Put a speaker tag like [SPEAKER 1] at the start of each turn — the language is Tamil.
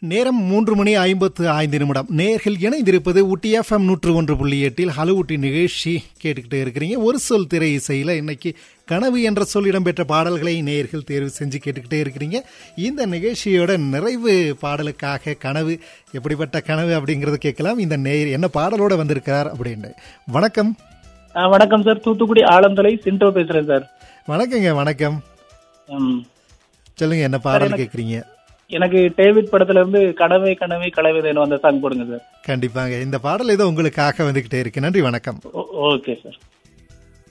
[SPEAKER 1] நேரம் மூன்று மணி ஐம்பத்து ஐந்து நிமிடம் நேர்கள் இணைந்திருப்பது ஊட்டி எஃப்எம் நூற்று ஒன்று புள்ளி எட்டில் ஹலோ ஊட்டி நிகழ்ச்சி கேட்டுக்கிட்டே இருக்கிறீங்க ஒரு சொல் திரை இசையில் இன்னைக்கு கனவு என்ற சொல் இடம்பெற்ற பாடல்களை நேர்கள் தேர்வு செஞ்சு கேட்டுக்கிட்டே இருக்கிறீங்க இந்த நிகழ்ச்சியோட நிறைவு பாடலுக்காக கனவு எப்படிப்பட்ட கனவு அப்படிங்கறத கேட்கலாம் இந்த நேர் என்ன பாடலோட வந்திருக்கார் அப்படின்னு வணக்கம்
[SPEAKER 2] ஆ, வணக்கம் சார் தூத்துக்குடி ஆலந்தலை சிண்டோ பேசுறேன் சார்
[SPEAKER 1] வணக்கங்க வணக்கம்
[SPEAKER 2] ம்.
[SPEAKER 1] சொல்லுங்க என்ன பாடல் கேட்குறீங்க
[SPEAKER 2] எனக்கு டேவிட் படத்துல இருந்து கனவே கனவே கலவைதேனும் அந்த சாங் போடுங்க சார்
[SPEAKER 1] கண்டிப்பாங்க இந்த பாடல் ஏதோ உங்களுக்காக வந்துகிட்டே இருக்கு நன்றி வணக்கம்
[SPEAKER 2] ஓ- ஓகே சார்